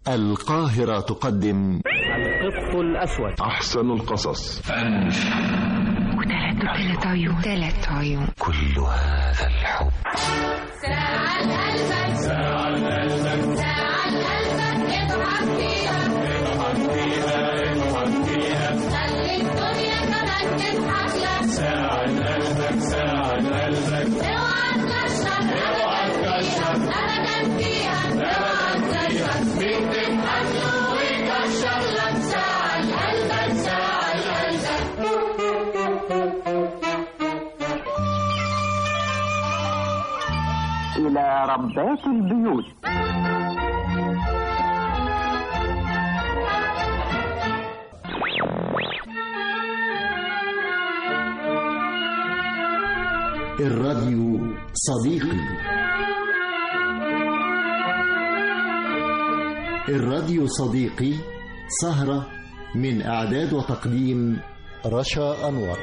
القاهرة تقدم القط الأسود أحسن القصص وثلاث وثلاث عيون ثلاث عيون كل هذا الحب ساعة قلبك ساعة قلبك ساعة قلبك اضحك فيها اضحك فيها اضحك فيها خلي الدنيا كمان تضحك لك ساعة قلبك ساعة قلبك اوعى تكشر اوعى تكشر ابدا فيها اوعى تكشر مين تضحك له ويكشر لك ساعة قلبك ساعة قلبك إلى ربات البيوت الراديو صديقي الراديو صديقي سهرة من إعداد وتقديم رشا أنور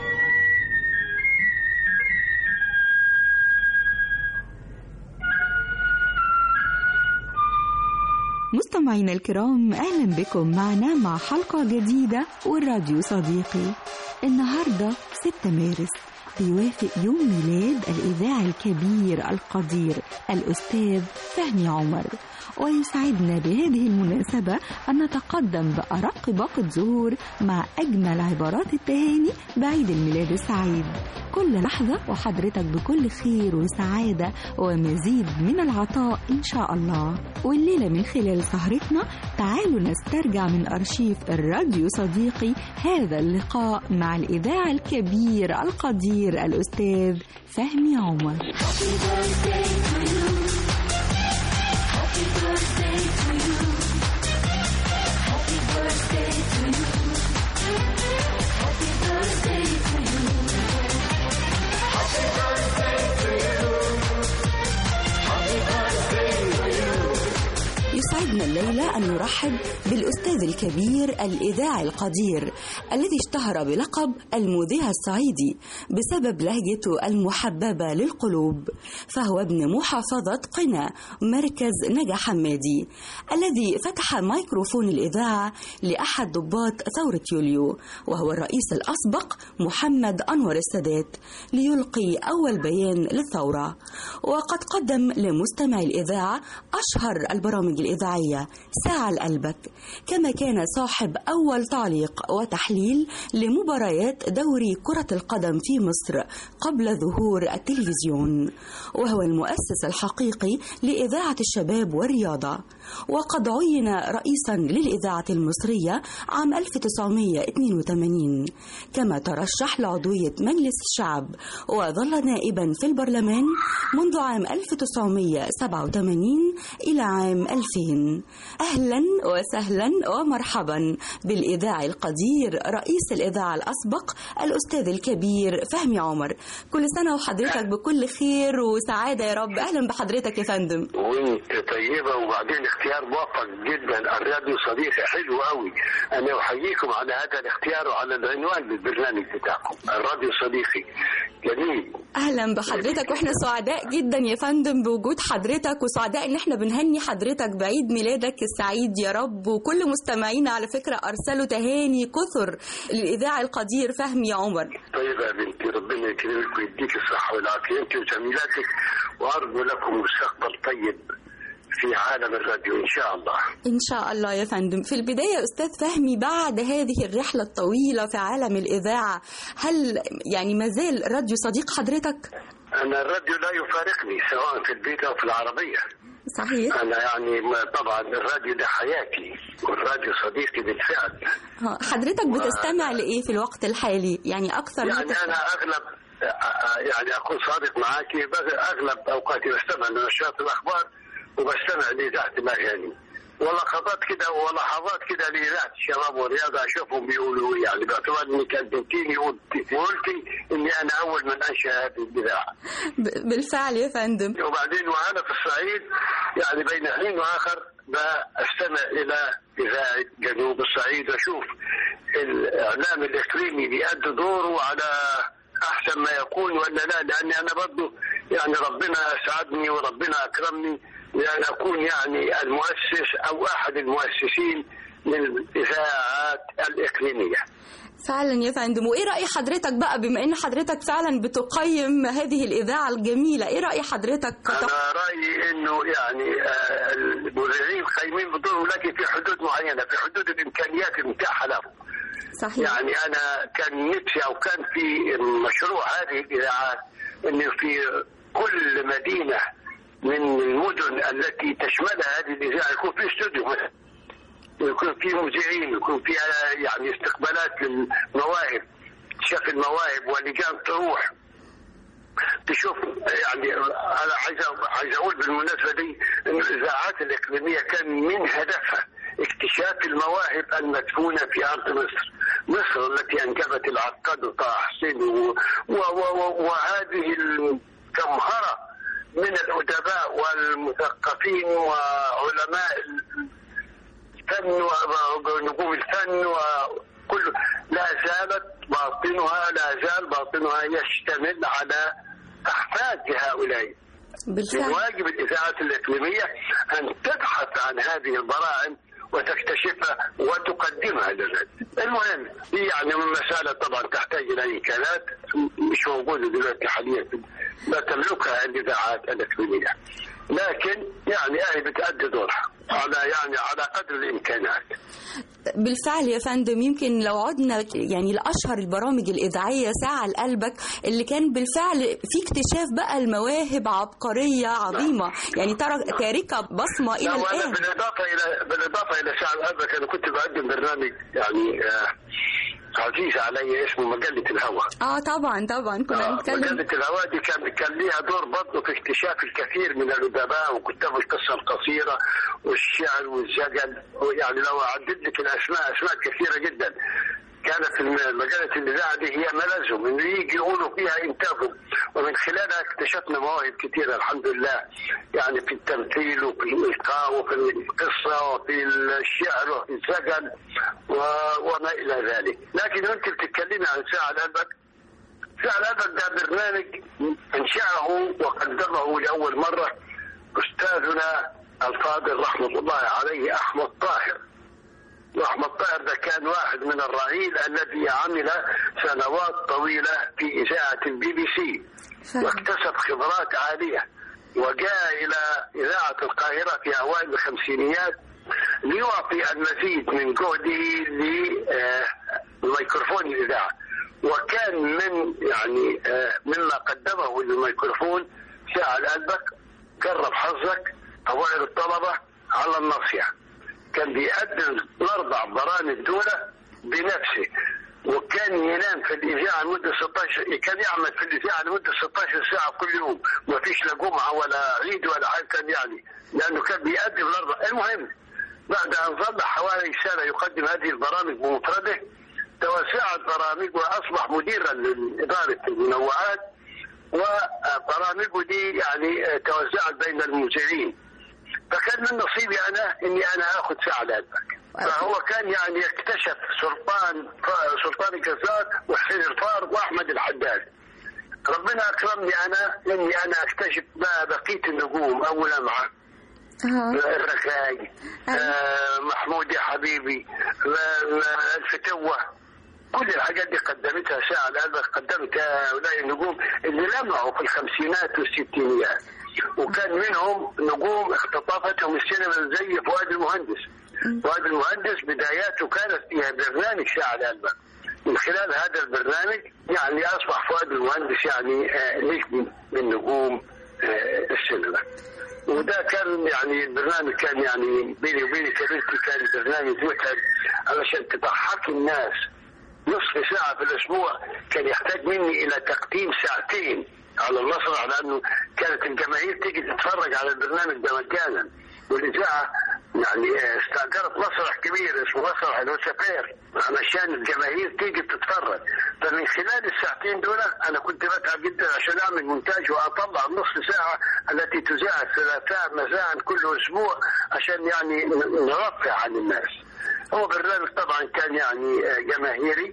مستمعينا الكرام اهلا بكم معنا مع حلقه جديده والراديو صديقي النهارده 6 مارس بيوافق يوم ميلاد الاذاعي الكبير القدير الاستاذ فهمي عمر ويسعدنا بهذه المناسبة أن نتقدم بأرق باقة زهور مع أجمل عبارات التهاني بعيد الميلاد السعيد كل لحظة وحضرتك بكل خير وسعادة ومزيد من العطاء إن شاء الله والليلة من خلال سهرتنا تعالوا نسترجع من أرشيف الراديو صديقي هذا اللقاء مع الإذاعة الكبير القدير الأستاذ فهمي عمر يسعدنا الليلة أن نرحب بالأستاذ الكبير الإذاعي القدير الذي اشتهر بلقب المذيع الصعيدي بسبب لهجته المحببة للقلوب فهو ابن محافظة قنا مركز نجا حمادي الذي فتح ميكروفون الإذاعة لأحد ضباط ثورة يوليو وهو الرئيس الأسبق محمد أنور السادات ليلقي أول بيان للثورة وقد قدم لمستمعي الإذاعة أشهر البرامج الإذاعية ساعة لقلبك كما كان صاحب أول تعليق وتحليل لمباريات دوري كرة القدم في مصر قبل ظهور التلفزيون وهو المؤسس الحقيقي لإذاعة الشباب والرياضة وقد عين رئيسا للإذاعة المصرية عام 1982 كما ترشح لعضوية مجلس الشعب وظل نائبا في البرلمان منذ عام 1987 إلى عام 2000 أهلا وسهلا ومرحبا بالإذاعي القدير رئيس الإذاعة الأسبق الأستاذ الكبير فهمي عمر كل سنة وحضرتك بكل خير وسعادة يا رب أهلا بحضرتك يا فندم وانت طيبة وبعدين اختيار موفق جدا الراديو صديقي حلو قوي انا احييكم على هذا الاختيار وعلى العنوان للبرنامج بتاعكم الراديو صديقي جميل اهلا بحضرتك واحنا سعداء جدا يا فندم بوجود حضرتك وسعداء ان احنا بنهني حضرتك بعيد ميلادك السعيد يا رب وكل مستمعينا على فكره ارسلوا تهاني كثر للاذاعي القدير فهمي عمر طيب يا بنتي ربنا يكرمك ويديك الصحة والعافية انت وزميلاتك وارجو لكم مستقبل طيب في عالم الراديو ان شاء الله ان شاء الله يا فندم في البدايه يا استاذ فهمي بعد هذه الرحله الطويله في عالم الاذاعه هل يعني ما زال راديو صديق حضرتك انا الراديو لا يفارقني سواء في البيت او في العربية صحيح انا يعني ما- طبعا الراديو ده حياتي والراديو صديقي بالفعل ها، حضرتك بتستمع لايه في الوقت الحالي يعني اكثر ما يعني تستمع- انا اغلب يعني اكون صادق معاكي بس اغلب اوقاتي بستمع لنشرات الاخبار وبستمع لاذاعه الاغاني ولقطات كده ولحظات كده لاذاعه الشباب والرياضه اشوفهم بيقولوا إيه. يعني باعتبار انك قدمتيني وقلتي وقلتي اني انا اول من انشا هذه الاذاعه ب- بالفعل يا فندم وبعدين وانا في الصعيد يعني بين حين واخر بستمع الى اذاعه جنوب الصعيد واشوف الاعلام الاقليمي بيأدي دوره على احسن ما يكون ولا لا لاني انا برضه يعني ربنا اسعدني وربنا اكرمني لأن أكون يعني المؤسس أو أحد المؤسسين للإذاعات الإقليمية فعلا يا فندم وايه راي حضرتك بقى بما ان حضرتك فعلا بتقيم هذه الاذاعه الجميله ايه راي حضرتك أنا رأيي إنه يعني آه، المذيعين قايمين بدورهم لكن في حدود معينة في حدود الإمكانيات المتاحة لهم صحيح يعني أنا كان نفسي أو كان في مشروع هذه الإذاعات إنه في كل مدينة من المدن التي تشملها هذه الإذاعة يكون في استوديو مثلا يكون في مذيعين يكون في يعني استقبالات للمواهب شاف المواهب ولجان تروح تشوف يعني انا عايز عايز اقول بالمناسبه دي ان الاذاعات الاقليميه كان من هدفها اكتشاف المواهب المدفونه في ارض مصر، مصر التي انجبت العقاد وطه حسين و- و- و- وهذه الجمهره من الادباء والمثقفين وعلماء الفن ونجوم الفن وكل لا زالت باطنها لا زال باطنها يشتمل على احفاد هؤلاء من بالفعل واجب الاذاعات الاقليميه ان تبحث عن هذه البراعم وتكتشفها وتقدمها للرد. المهم هي يعني من مسألة طبعا تحتاج إلى إمكانات مش موجودة دلوقتي حاليا لا تملكها الإذاعات الإقليمية. لكن يعني هي بتأدي دورها على يعني على قدر الإمكانات. بالفعل يا فندم يمكن لو عدنا يعني لاشهر البرامج الاذاعيه ساعه لقلبك اللي كان بالفعل في اكتشاف بقى المواهب عبقريه عظيمه يعني ترى تاركه بصمه الى لا وانا الان بالاضافه الى بالاضافه الى ساعه الأبك انا كنت بقدم برنامج يعني آه عزيز علي اسمه مجله الهوى. اه طبعا طبعا كنا آه، بنتكلم مجلة الهواء دي كان كان ليها دور برضه في اكتشاف الكثير من الأدباء وكتاب القصة القصيرة والشعر والزجل يعني لو أعدد لك الأسماء أسماء كثيرة جدا كانت الم- مجلة الإذاعة دي هي ملازم إنه يجي يقولوا فيها إنتاجهم ومن خلالها اكتشفنا مواهب كثيرة الحمد لله يعني في التمثيل وفي الإلقاء وفي القصة وفي الشعر وفي الزجل و- وما إلى ذلك لكن أنت بتتكلمي عن ساعة قلبك فعل أبد ده برنامج أنشأه وقدمه لأول مرة أستاذنا الفاضل رحمة الله عليه أحمد طاهر وأحمد طاهر ده كان واحد من الرعيل الذي عمل سنوات طويلة في إذاعة البي بي سي فعلا. واكتسب خبرات عالية وجاء إلى إذاعة القاهرة في أوائل الخمسينيات ليعطي المزيد من جهده لميكروفون الإذاعة وكان من يعني آه، مما قدمه للميكروفون ساعة قلبك جرب حظك أوائل الطلبة على النصيحة كان بيقدم الأربع برامج دولة بنفسه وكان ينام في الإذاعة لمدة 16 كان يعمل في الإذاعة لمدة 16 ساعة كل يوم ما فيش لا جمعة ولا عيد ولا حاجة كان يعني لأنه كان بيقدم الأربع المهم بعد أن ظل حوالي سنة يقدم هذه البرامج بمفرده توسعت برامجه وأصبح مديرا لإدارة المنوعات وبرامجه دي يعني توزعت بين المذيعين فكان من نصيبي انا اني انا اخذ ساعه لقلبك فهو كان يعني اكتشف سلطان سلطان الجزار وحسين الفار واحمد الحداد ربنا اكرمني انا اني انا اكتشف بقى بقيه النجوم ابو لمعه آه. الركاي آه محمود يا حبيبي آه، آه، الفتوه كل الحاجات دي قدمتها ساعة القلب قدمت هؤلاء النجوم اللي لمعوا في الخمسينات والستينيات وكان منهم نجوم اختطفتهم السينما زي فؤاد المهندس فؤاد المهندس بداياته كانت في برنامج ساعة القلب من خلال هذا البرنامج يعني اصبح فؤاد المهندس يعني آه، نجم من نجوم آه، السينما وده كان يعني البرنامج كان يعني بيني وبين كبيرتي كان برنامج متعب علشان تضحك الناس نصف ساعة في الأسبوع كان يحتاج مني إلى تقديم ساعتين على المسرح لأنه كانت الجماهير تيجي تتفرج على البرنامج ده مجانا والإذاعة يعني استأجرت مسرح كبير اسمه مسرح الوسفير علشان الجماهير تيجي تتفرج فمن خلال الساعتين دول أنا كنت بتعب جدا عشان أعمل مونتاج وأطلع النصف ساعة التي تذاع الثلاثاء مساء كل أسبوع عشان يعني نرفع عن الناس هو برنامج طبعا كان يعني جماهيري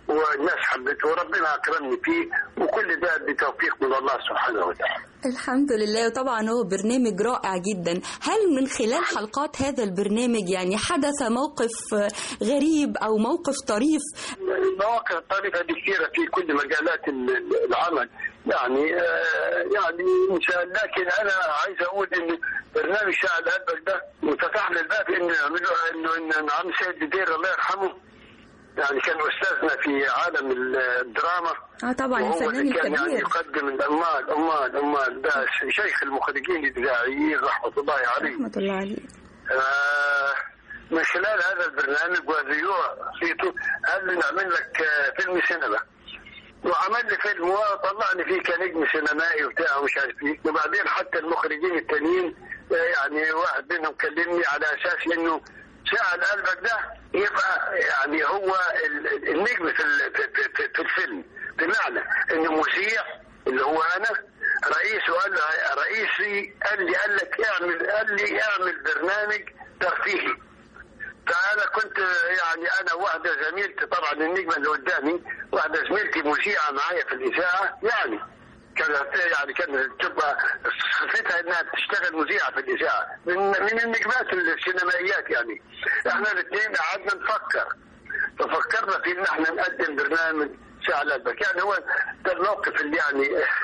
والناس حبته وربنا اكرمني فيه وكل ده بتوفيق من الله سبحانه وتعالى الحمد لله وطبعا هو برنامج رائع جدا هل من خلال حلقات هذا البرنامج يعني حدث موقف غريب أو موقف طريف المواقف الطريفة دي كثيرة في كل مجالات ال- العمل يعني آه، يعني إنسان لكن أنا عايز أقول إن برنامج شاعر قلبك ده وفتح لي الباب إنه يعملوا إنه إن عم سيد بدير الله يرحمه يعني كان أستاذنا في عالم الدراما اه طبعا وهو الفنان اللي كان يعني الكبير يقدم الأمال أمال أمال ده شيخ المخرجين الإذاعيين رحمة الله عليه رحمة الله عليه آه، من خلال هذا البرنامج وذيوع صيته قال لي نعمل لك آه، فيلم سينما وعمل لي فيلم وطلعني فيه كنجم سينمائي وبتاع ومش عارف ايه وبعدين حتى المخرجين التانيين آه، يعني واحد منهم كلمني على اساس انه شاعر قلبك ده يبقى يعني هو ال- ال- النجم في ال- في, في, في, في الفيلم بمعنى انه مذيع اللي هو انا رئيس وقال له رئيسي قال لي قال لك اعمل قال لي اعمل برنامج ترفيهي فانا كنت يعني انا واحده زميلتي طبعا النجمه اللي قدامي واحده زميلتي مذيعه معايا في الاذاعه يعني كانت يعني كانت تبقى صفتها انها بتشتغل مذيعه في الاذاعه من من النجمات السينمائيات يعني احنا الاثنين قعدنا نفكر ففكرنا في ان احنا نقدم برنامج ساعة قلبك يعني هو ده الموقف اللي يعني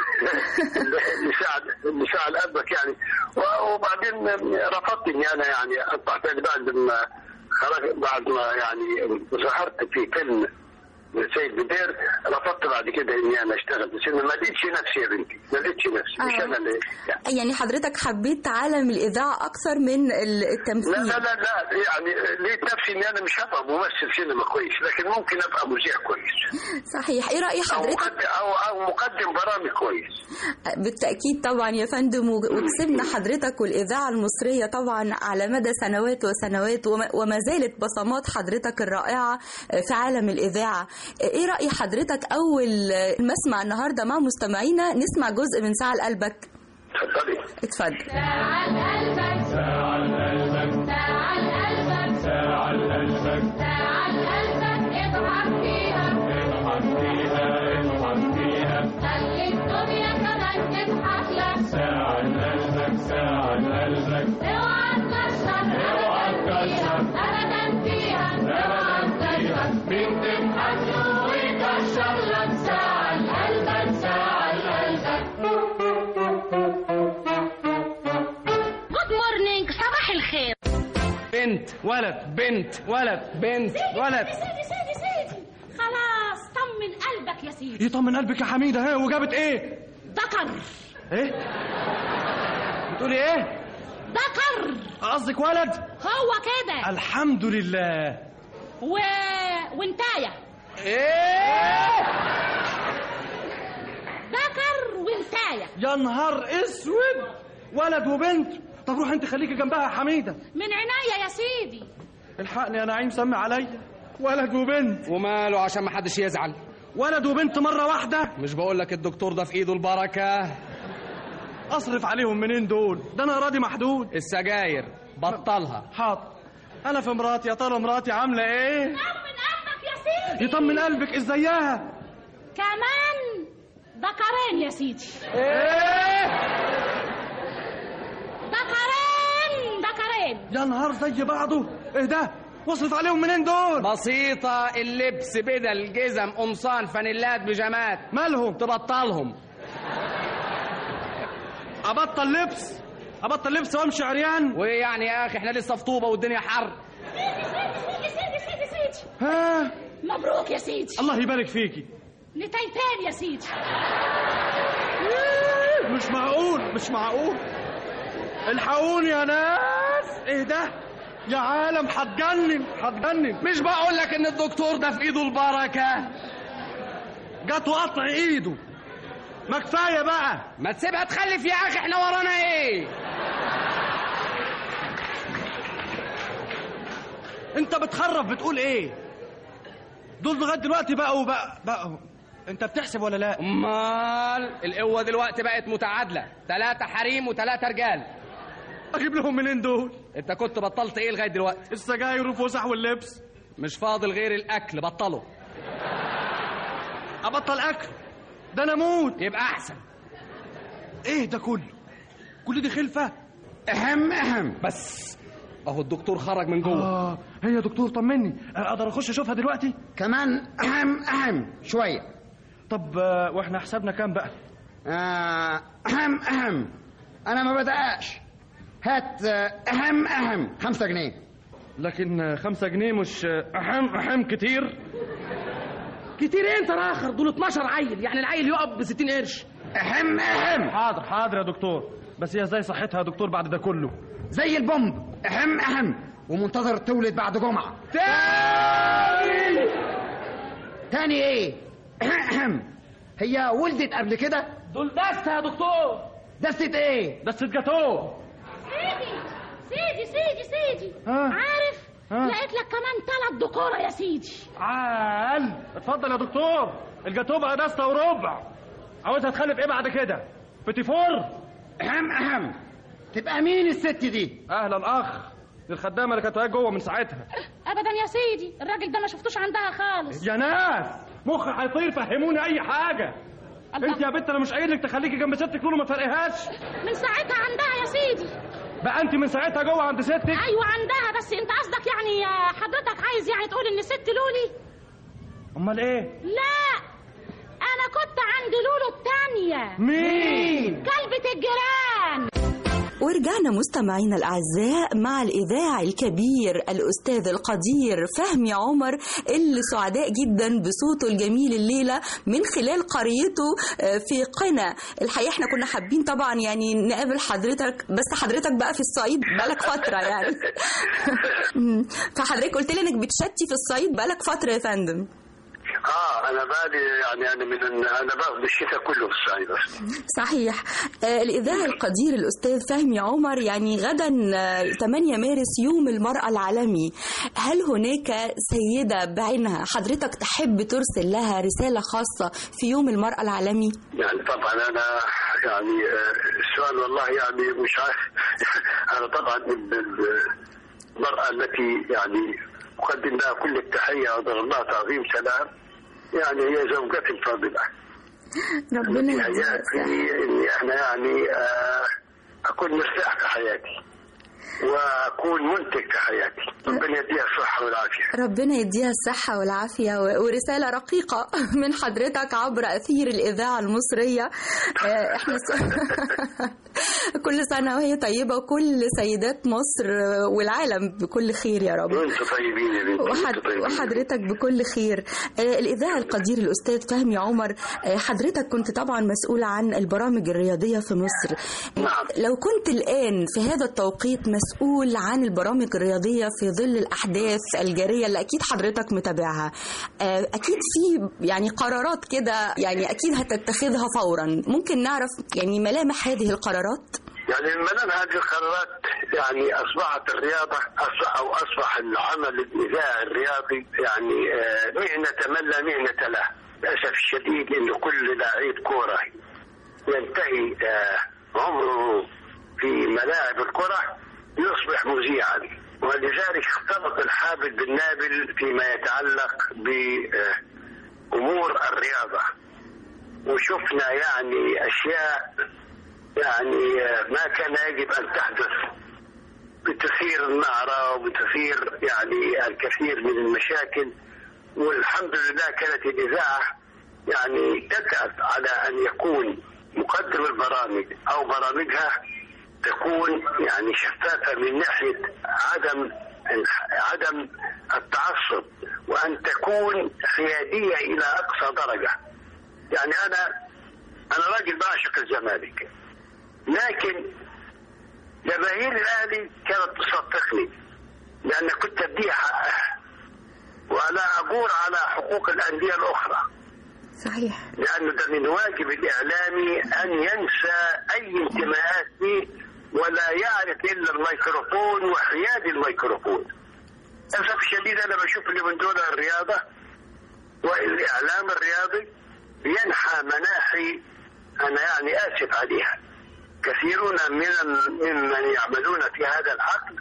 اللي ساعد اللي ساعد قلبك يعني وبعدين رفضت اني انا يعني اطلع تاني بعد ما خرج بعد ما يعني ظهرت في فيلم سيد بدير رفضت بعد كده اني انا اشتغل في السينما ما لقيتش نفسي يا بنتي ما لقيتش نفسي مش آه. انا اللي يعني يعني حضرتك حبيت عالم الإذاعة أكثر من ال- لا التمثيل لا لا لا يعني لقيت نفسي اني انا مش هبقى ممثل سينما كويس لكن ممكن ابقى مذيع كويس صحيح إيه رأي او حضرتك مقدم او او مقدم برامج كويس بالتأكيد طبعا يا فندم و- وكسبنا حضرتك والإذاعة المصرية طبعا على مدى سنوات وسنوات وما- وما زالت بصمات حضرتك الرائعة في عالم الإذاعة إيه رأي حضرتك أول ما أسمع النهاردة مع مستمعينا نسمع جزء من ساعة لقلبك اتفضلي اتفضل ساعة قلبك ساعة قلبك ساعة قلبك ساعة قلبك ساعة قلبك اضحك فيها اضحك فيها اضحك فيها خلي الدنيا كمان تضحك لك ساعة قلبك ساعة قلبك اوعى تكشر اوعى تكشر ابدا فيها اوعى تكشر مين تضحك له ويكشر لك ساعة قلبك ساعة قلبك جود مورنينج صباح الخير بنت ولد بنت ولد بنت ولد سيدي سيدي سيدي خلاص طمن قلبك يا سيدي يطمن قلبك يا حميده ها وجابت ايه ذكر ايه بتقولي ايه ذكر قصدك ولد هو كده الحمد لله و... وانتايه ايه ذكر وانتايه يا نهار اسود ولد وبنت طب روح انت خليكي جنبها يا حميده من عناية يا سيدي الحقني يا نعيم سمي عليا ولد وبنت وماله عشان ما حدش يزعل ولد وبنت مره واحده مش بقول لك الدكتور ده في ايده البركه اصرف عليهم منين دول ده انا راضي محدود السجاير بطلها حاضر انا في مراتي يا ترى مراتي عامله ايه طمن قلبك يا سيدي يطمن قلبك ازيها كمان ذكرين يا سيدي ايه ذكرين ذكرين يا نهار زي بعضه ايه ده واصرف عليهم منين دول بسيطة اللبس بدل جزم قمصان فانيلات بيجامات مالهم تبطلهم ابطل لبس ابطل لبس وامشي عريان وايه يعني يا اخي احنا لسه في طوبة والدنيا حر سيدي سيدي سيدي سيدي سيدي سيدي ها مبروك يا سيدي الله يبارك فيكي نتايتين يا سيدي مش معقول مش معقول الحقوني يا ناس ايه ده يا عالم هتجنن هتجنن مش بقول لك ان الدكتور ده في ايده البركة جت وقطع ايده ما كفايه بقى ما تسيبها تخلف يا اخي احنا ورانا ايه انت بتخرف بتقول ايه دول لغايه دلوقتي بقوا بقى بقوا انت بتحسب ولا لا امال القوة دلوقتي بقت متعادلة ثلاثة حريم وثلاثة رجال اجيب لهم منين دول انت كنت بطلت ايه لغاية دلوقتي السجاير والفسح واللبس مش فاضل غير الاكل بطله ابطل اكل ده انا اموت يبقى احسن ايه ده كله كل دي خلفه اهم اهم بس اهو الدكتور خرج من جوه اه هي يا دكتور طمني اقدر اخش اشوفها دلوقتي كمان اهم اهم شويه طب آه، واحنا حسابنا كام بقى آه، اهم اهم انا ما بدقاش هات آه، اهم اهم خمسة جنيه لكن آه، خمسة جنيه مش آه، اهم اهم كتير كتير ايه انت راخر دول 12 عيل يعني العيل يقف ب 60 قرش اهم اهم حاضر حاضر يا دكتور بس هي ازاي صحتها يا دكتور بعد ده كله زي البومب اهم اهم ومنتظر تولد بعد جمعة تاني تاني ايه اهم هي ولدت قبل كده دول دستة يا دكتور دست ايه دستة جاتوه سيدي سيدي سيدي سيدي ها؟ عارف ها؟ لقيت لك كمان ثلاث دكورة يا سيدي عال اتفضل يا دكتور الجاتوه بقى دستة وربع عاوزها تخلف ايه بعد كده بتي فور اهم اهم تبقى مين الست دي اهلا اخ دي الخدامه اللي كانت واقفة جوه من ساعتها ابدا يا سيدي الراجل ده ما شفتوش عندها خالص يا ناس مخي هيطير فهموني اي حاجه الله. انت يا بنت انا مش قايل لك تخليكي جنب ستك طول وما تفرقهاش من ساعتها عندها يا سيدي بقى انت من ساعتها جوه عند ستك ايوه عندها بس انت قصدك يعني آه، حضرتك عايز يعني تقول ان ست لولي امال ايه لا انا كنت عند لولو التانية مين كلبة الجيران ورجعنا مستمعينا الأعزاء مع الإذاعي الكبير الأستاذ القدير فهمي عمر اللي سعداء جدا بصوته الجميل الليلة من خلال قريته آه، في قنا الحقيقة احنا كنا حابين طبعا يعني نقابل حضرتك بس حضرتك بقى في الصعيد بقالك فترة يعني مم. فحضرتك قلت لي انك بتشتي في الصعيد بقالك فترة يا فندم اه انا بالي يعني انا من انا باخذ الشتاء كله في الصعيد اصلا صحيح آه، الإذاعي القدير الأستاذ فهمي عمر يعني غدا آه، 8 مارس يوم المرأة العالمي هل هناك سيدة بعينها حضرتك تحب ترسل لها رسالة خاصة في يوم المرأة العالمي؟ يعني طبعا انا يعني آه، السؤال والله يعني مش عارف انا طبعا ال- ال- المراه التي يعني اقدم لها كل التحيه وادعو الله تعظيم سلام يعني هي زوجتي الفاضله ربنا في يجزاها حياتي اني انا يعني آه، اكون مرتاح في حياتي واكون منتج في حياتي ربنا يديها الصحه والعافيه ربنا يديها الصحة والعافية و- ورسالة رقيقة من حضرتك عبر أثير الإذاعة المصرية آه، احنا س... كل سنة وهي طيبة وكل سيدات مصر والعالم بكل خير يا رب وانتم طيبين يا بنتي وحد وانتم طيبين وحضرتك بكل خير آه، الإذاعي القدير الأستاذ فهمي عمر آه، حضرتك كنت طبعا مسؤول عن البرامج الرياضية في مصر نعم. لو كنت الآن في هذا التوقيت مسؤول عن البرامج الرياضية في ظل الأحداث الجارية اللي أكيد حضرتك متابعها آه، أكيد في يعني قرارات كده يعني أكيد هتتخذها فورا ممكن نعرف يعني ملامح هذه القرارات يعني من هذه القرارات يعني اصبحت الرياضه أص- او اصبح العمل الاذاعي الرياضي يعني آه، مهنه من لا مهنه له للاسف الشديد انه كل لاعب كوره ينتهي آه، عمره في ملاعب الكره يصبح مذيعا ولذلك اختلط الحابل بالنابل فيما يتعلق بامور الرياضه وشفنا يعني اشياء يعني ما كان يجب ان تحدث بتثير النعرة وبتثير يعني الكثير من المشاكل والحمد لله كانت الإذاعة يعني تتعب على أن يكون مقدم البرامج أو برامجها تكون يعني شفافة من ناحية عدم عدم التعصب وأن تكون حيادية إلى أقصى درجة يعني أنا أنا راجل بعشق الزمالك لكن جماهير الاهلي كانت تصدقني لان كنت اديها حقها ولا اجور على حقوق الانديه الاخرى صحيح لانه ده من واجب الاعلامي ان ينسى اي انتماءات ليه ولا يعرف الا الميكروفون وحياد الميكروفون للاسف الشديد انا بشوف اللي من دون الرياضه والاعلام الرياضي ينحى مناحي انا يعني اسف عليها كثيرون من ممن يعملون في هذا الحقل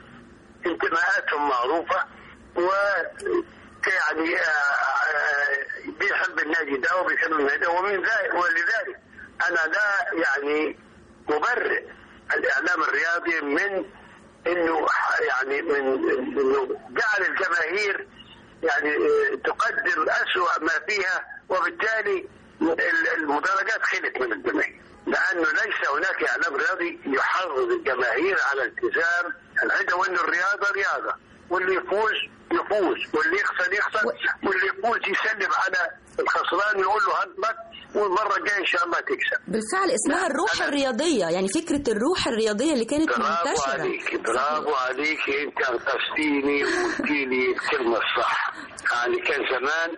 انتماءاتهم معروفة و يعني آه، آه، بيحب النادي ده وبيسمي النادي ده ومن ذلك ولذلك انا لا يعني مبرئ الاعلام الرياضي من انه ح- يعني من انه جعل الجماهير يعني آه، تقدم اسوأ ما فيها وبالتالي ال- المدرجات خلت من الجماهير لانه ليس هناك اعلام رياضي يحرض الجماهير على التزام العده وان الرياضه رياضه واللي يفوز يفوز واللي يخسر يخسر واللي يفوز يسلم على الخسران يقول له هضمك والمره الجايه ان شاء الله تكسب بالفعل اسمها الروح الرياضية يعني فكرة الروح الرياضية اللي كانت برافو منتشرة عليك برافو عليك انت انقذتيني وقلتي لي الكلمه الصح يعني كان زمان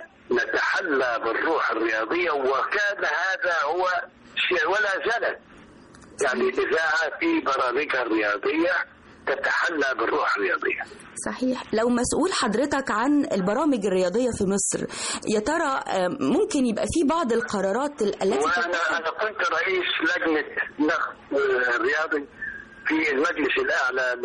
نتحلى بالروح الرياضيه وكان هذا هو شيء ولا زالت يعني الاذاعه في برامجها الرياضيه تتحلى بالروح الرياضيه صحيح لو مسؤول حضرتك عن البرامج الرياضية في مصر يا ترى آه، ممكن يبقى في بعض القرارات ال- التي وانا انا كنت رئيس لجنه نقد آه، رياضي في المجلس الاعلى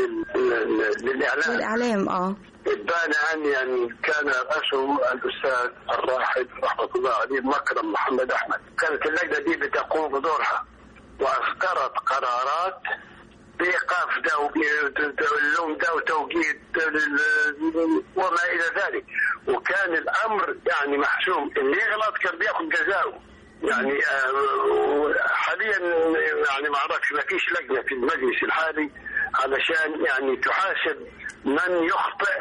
لل- للاعلام الإعلام اه بان ان يعني كان راسه الاستاذ الراحل رحمه الله عليه مكرم محمد احمد كانت اللجنه دي بتقوم بدورها واصدرت قرارات بايقاف ده واللوم ده وتوجيه ده لل- وما الى ذلك وكان الامر يعني محسوم اللي يغلط كان بياخذ جزاؤه يعني آه، حاليا يعني ما اعرفش ما فيش لجنه في المجلس الحالي علشان يعني تحاسب من يخطئ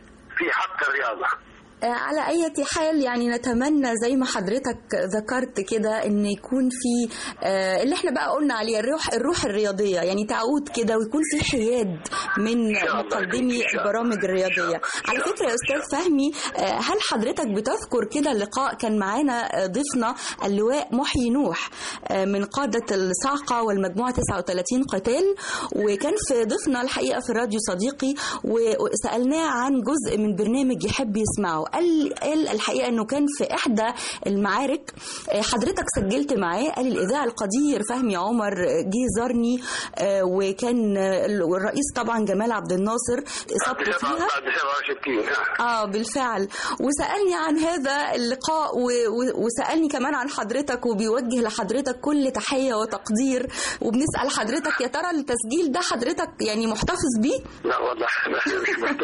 في حق الرياضه آه، على أي حال يعني نتمنى زي ما حضرتك ذكرت كده إن يكون في آه، اللي احنا بقى قلنا عليه الروح الروح الرياضية يعني تعود كده ويكون في حياد من مقدمي البرامج الرياضية على فكرة يا أستاذ فهمي آه، هل حضرتك بتذكر كده لقاء كان معانا آه، ضيفنا اللواء محيي نوح آه، من قادة الصاعقة والمجموعة 39 قتال وكان في ضيفنا الحقيقة في الراديو صديقي وسألناه عن جزء من برنامج يحب يسمعه قال قال الحقيقة انه كان في احدى المعارك آه، حضرتك سجلت معاه قال الاذاعي القدير فهمي عمر آه، جه زارني آه، وكان آه، الرئيس طبعا جمال عبد الناصر اصابته بعد فيها سبعة- بعد 67 آه. اه بالفعل وسالني عن هذا اللقاء و... و... وسالني كمان عن حضرتك وبيوجه لحضرتك كل تحيه وتقدير وبنسال حضرتك يا ترى التسجيل ده حضرتك يعني محتفظ بيه لا والله أنا مش محت-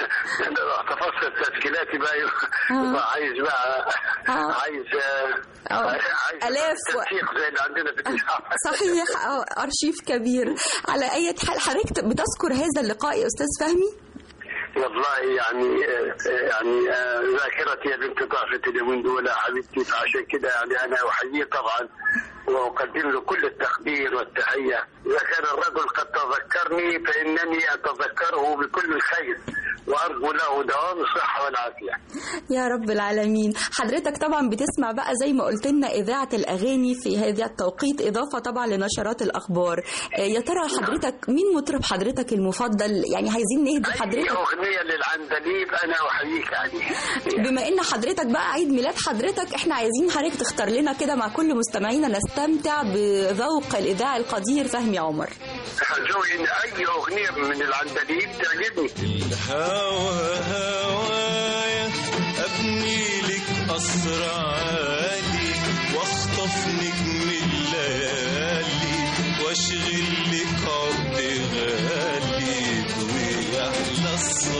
انا احتفظت بتسجيلاتي بقى يبقى عايز بقى عايز آه، عايز آلاف و- تنسيق زي اللي عندنا في الإذاعة. صحيح آه، ارشيف كبير على اي حال حضرتك بتذكر هذا اللقاء يا استاذ فهمي والله يعني آه، يعني آه، ذاكرتي يا بنت ضعفت اليومين دول يا حبيبتي فعشان كده يعني انا احييه طبعا واقدم له كل التقدير والتحيه اذا كان الرجل قد تذكرني فانني اتذكره بكل الخير وارجو له دوام الصحه والعافيه يا رب العالمين حضرتك طبعا بتسمع بقى زي ما قلت لنا إذاعة الأغاني في هذا التوقيت إضافة طبعا لنشرات الأخبار آه، يا ترى حضرتك مين مطرب حضرتك المفضل يعني عايزين نهدي اي حضرتك اغنيه للعندليب انا احييك عليها بما ان حضرتك بقى عيد ميلاد حضرتك احنا عايزين حضرتك تختار لنا كده مع كل مستمعينا نستمتع بذوق الاذاعي القدير فهمي عمر ارجوي ان اي اغنيه من العندليب تعجبني الهوى هوايا ابني لك قصر عالي واخطف نجم الليالي واشغل لك عقد غالي ويحلى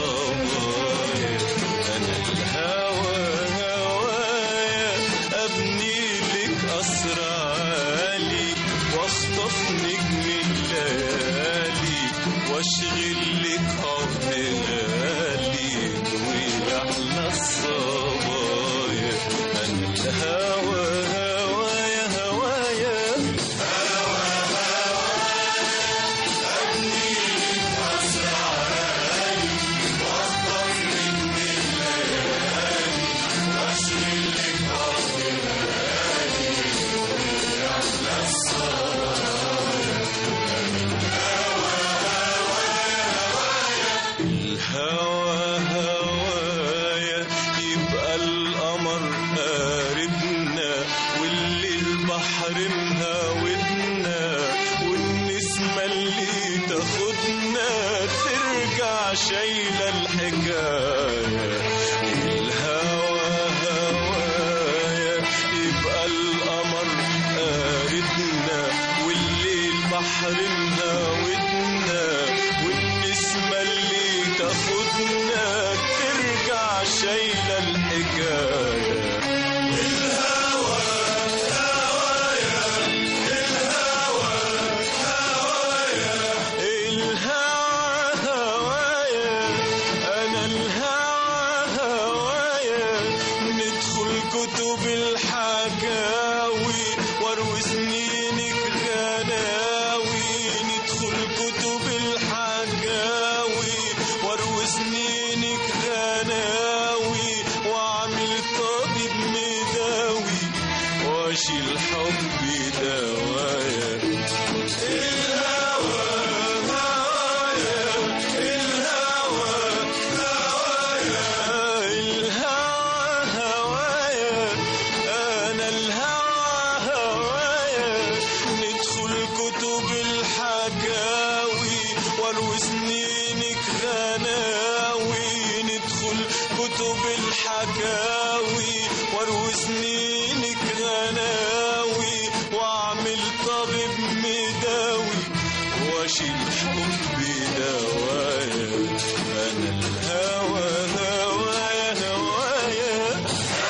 الصبايا انا الهوى هوايا ابني لك قصر عالي واخطف نجم الليالي واشغل لك عقد غالي ويحلى الصبايا انا الهوى هوايا هوايا الهوى هوايا يبقى القمر قاربنا شايلة الحكاية الهوى هوايا الهوى هوايا الهوى هوايا أنا الهوى هوايا ندخل كتب الحكاوي واروي سنينك غناوي ندخل كتب الحكاوي واروي سنينك غناوي واعمل طبيب مداوي واشيل حبي دوايا الهوى هوايا الهوى هوايا الهوى هوايا انا الهوى هوايا ندخل كتب الحكاوي واروي سنينك غناوي ندخل كتب الحكاوي واروي سنينك غناوي واعمل طبيب مداوي واشيل حبي دوايا انا الهوى هوايا هوايا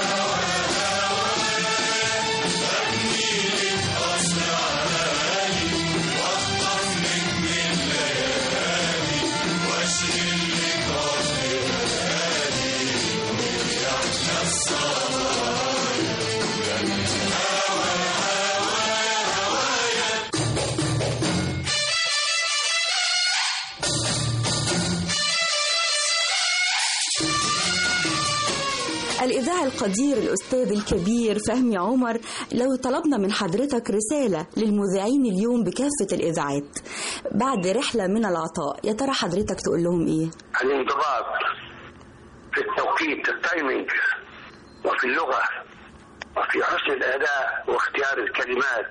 الإذاعي القدير الأستاذ الكبير فهمي عمر لو طلبنا من حضرتك رسالة للمذيعين اليوم بكافة الإذاعات بعد رحلة من العطاء يا ترى حضرتك تقول لهم إيه؟ الانضباط في التوقيت التايمينج وفي اللغة وفي حسن الأداء واختيار الكلمات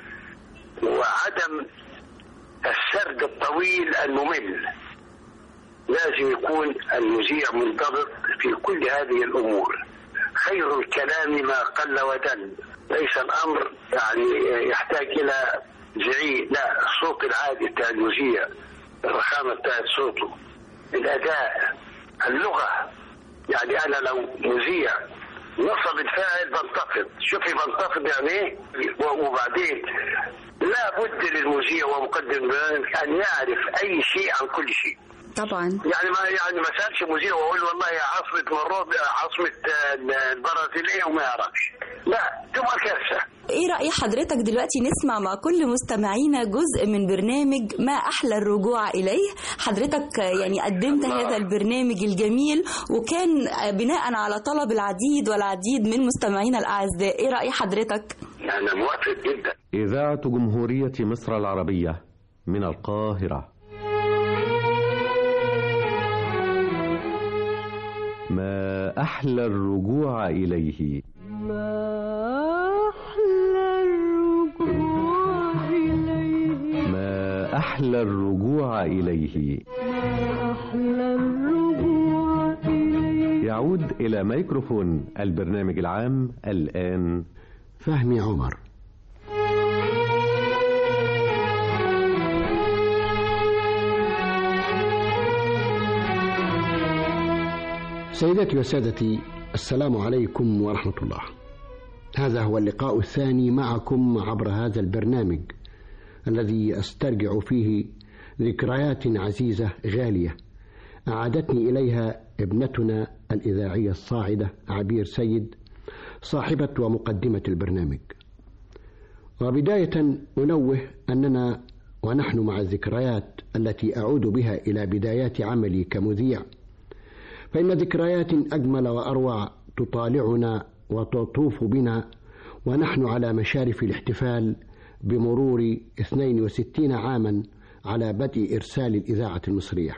وعدم السرد الطويل الممل لازم يكون المذيع منضبط في كل هذه الأمور خير الكلام ما قل ودل ليس الأمر يعني يحتاج إلى زعيق لا الصوت العادي بتاع المذيع الرخامة بتاعت صوته الأداء اللغة يعني أنا لو مذيع نصب الفاعل بنتقد شوفي بنتقد يعني ايه وبعدين لا بد للمذيع ومقدم البرنامج ان يعرف اي شيء عن كل شيء طبعا يعني ما يعني ما سالش مذيع واقول والله يا عاصمه مروب عاصمه آه، البرازيليه وما يعرفش لا تبقى كارثه إيه رأي حضرتك دلوقتي نسمع مع كل مستمعينا جزء من برنامج ما أحلى الرجوع إليه حضرتك يعني قدمت هذا البرنامج الجميل وكان بناء على طلب العديد والعديد من مستمعينا الأعزاء إيه رأي حضرتك؟ يعني موافق جدا إذاعة جمهورية مصر العربية من القاهرة ما أحلى الرجوع إليه ما أحلى الرجوع إليه يعود إلى ميكروفون البرنامج العام الآن فهمي عمر سيداتي وسادتي السلام عليكم ورحمة الله هذا هو اللقاء الثاني معكم عبر هذا البرنامج الذي استرجع فيه ذكريات عزيزة غالية أعادتني إليها ابنتنا الإذاعية الصاعدة عبير سيد صاحبة ومقدمة البرنامج وبداية أنوه أننا ونحن مع الذكريات التي أعود بها إلى بدايات عملي كمذيع فإن ذكريات أجمل وأروع تطالعنا وتطوف بنا ونحن على مشارف الاحتفال بمرور 62 عاما على بدء إرسال الإذاعة المصرية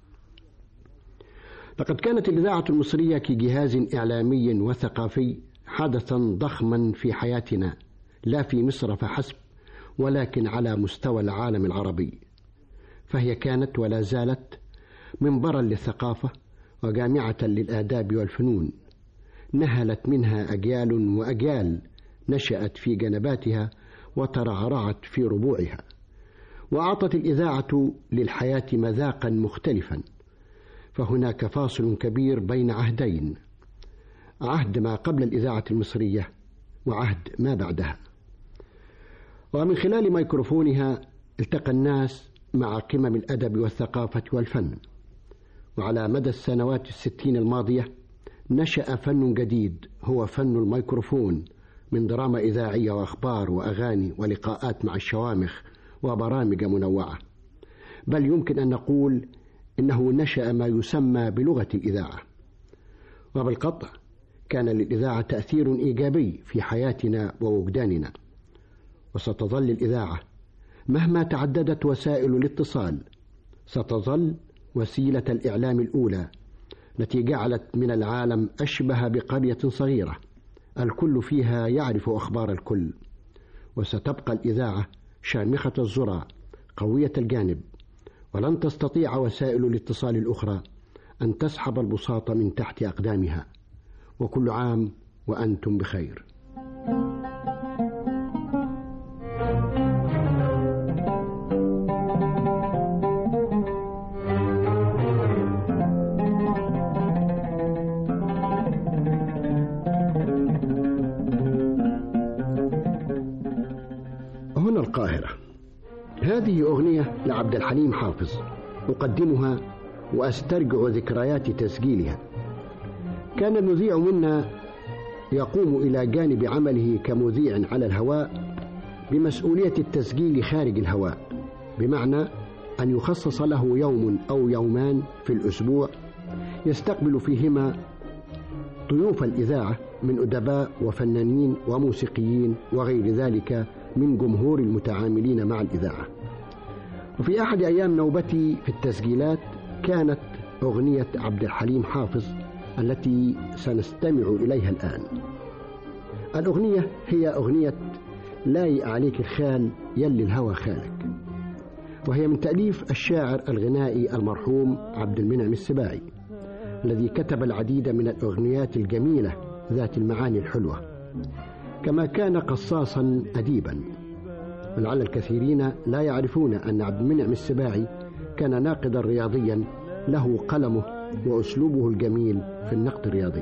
لقد كانت الإذاعة المصرية كجهاز إعلامي وثقافي حدثا ضخما في حياتنا لا في مصر فحسب ولكن على مستوى العالم العربي فهي كانت ولا زالت منبرا للثقافة وجامعة للآداب والفنون نهلت منها أجيال وأجيال نشأت في جنباتها وترعرعت في ربوعها وأعطت الإذاعة للحياة مذاقا مختلفا فهناك فاصل كبير بين عهدين عهد ما قبل الإذاعة المصرية وعهد ما بعدها ومن خلال ميكروفونها التقى الناس مع قمم الأدب والثقافة والفن وعلى مدى السنوات الستين الماضية نشأ فن جديد هو فن الميكروفون من دراما إذاعية وأخبار وأغاني ولقاءات مع الشوامخ وبرامج منوعة بل يمكن أن نقول إنه نشأ ما يسمى بلغة الإذاعة وبالقطع كان للإذاعة تأثير إيجابي في حياتنا ووجداننا وستظل الإذاعة مهما تعددت وسائل الاتصال ستظل وسيلة الإعلام الأولى التي جعلت من العالم أشبه بقرية صغيرة الكل فيها يعرف أخبار الكل وستبقى الإذاعة شامخة الزرع قوية الجانب ولن تستطيع وسائل الاتصال الأخرى أن تسحب البساط من تحت أقدامها وكل عام وأنتم بخير هنا القاهرة هذه أغنية لعبد الحليم حافظ أقدمها وأسترجع ذكريات تسجيلها كان المذيع منا يقوم إلى جانب عمله كمذيع على الهواء بمسؤولية التسجيل خارج الهواء بمعنى أن يخصص له يوم أو يومان في الأسبوع يستقبل فيهما ضيوف الإذاعة من أدباء وفنانين وموسيقيين وغير ذلك من جمهور المتعاملين مع الإذاعة وفي أحد أيام نوبتي في التسجيلات كانت أغنية عبد الحليم حافظ التي سنستمع إليها الآن الأغنية هي أغنية لاي عليك الخال يلي الهوى خالك وهي من تأليف الشاعر الغنائي المرحوم عبد المنعم السباعي الذي كتب العديد من الأغنيات الجميلة ذات المعاني الحلوة كما كان قصاصا أديبا ولعل الكثيرين لا يعرفون أن عبد المنعم السباعي كان ناقدا رياضيا له قلمه وأسلوبه الجميل في النقد الرياضي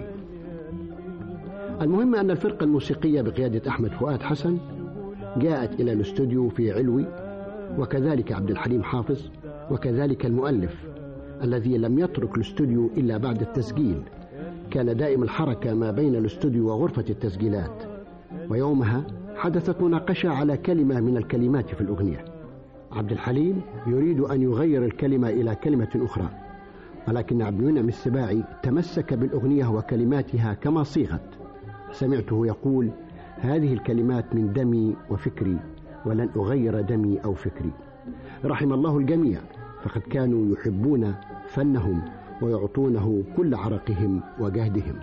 المهم أن الفرقة الموسيقية بقيادة أحمد فؤاد حسن جاءت إلى الاستوديو في علوي وكذلك عبد الحليم حافظ وكذلك المؤلف الذي لم يترك الاستوديو إلا بعد التسجيل كان دائم الحركة ما بين الاستوديو وغرفة التسجيلات ويومها حدثت مناقشة على كلمة من الكلمات في الأغنية عبد الحليم يريد أن يغير الكلمة إلى كلمة أخرى ولكن عبد المنعم السباعي تمسك بالأغنية وكلماتها كما صيغت سمعته يقول هذه الكلمات من دمي وفكري ولن أغير دمي أو فكري رحم الله الجميع فقد كانوا يحبون فنهم ويعطونه كل عرقهم وجهدهم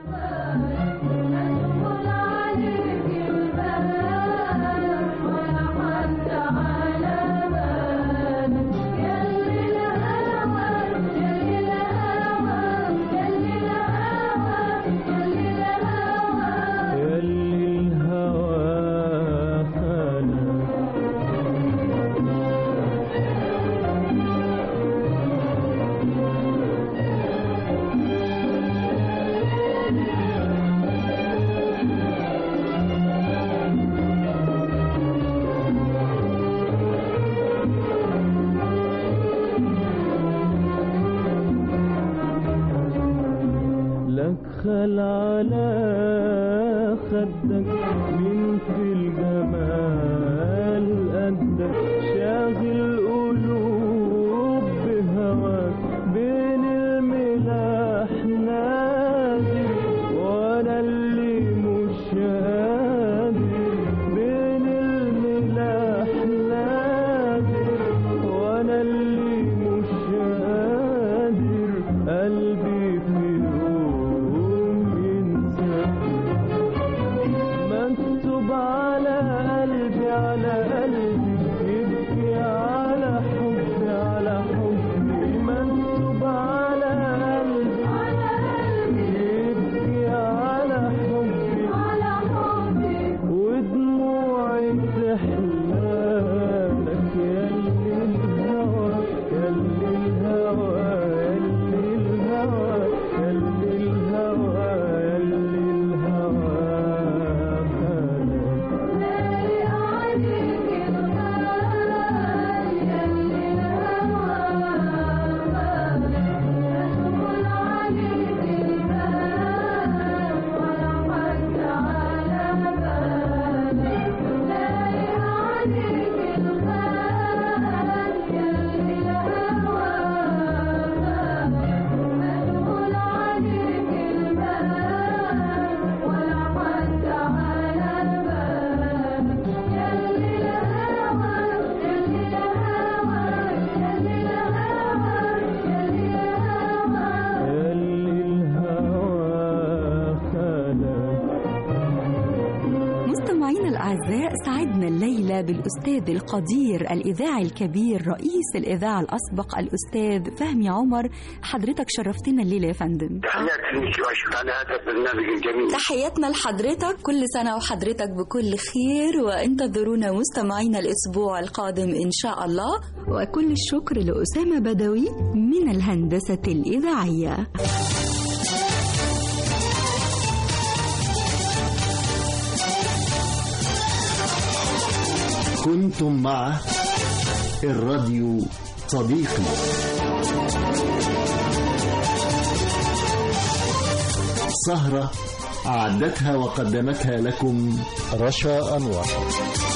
لك خل على خدك من في الجمال قدك شاغل قلوب بهواك بين الملاح نادر وانا اللي مش قادر بين الملاح نادر وانا اللي مش قادر قلبي في يوم ينسى مكتوب على قلبي على قلبي يبكي مستمعينا الأعزاء سعدنا الليلة بالأستاذ القدير الإذاعي الكبير رئيس الإذاعة الأسبق الأستاذ فهمي عمر حضرتك شرفتنا الليلة يا فندم تحياتي لك واشكر على هذا البرنامج الجميل تحياتنا لحضرتك كل سنة وحضرتك بكل خير وانتظرونا مستمعينا الأسبوع القادم إن شاء الله وكل الشكر لأسامة بدوي من الهندسة الإذاعية كنتم مع الراديو صديقي سهرة أعدتها وقدمتها لكم رشا أنور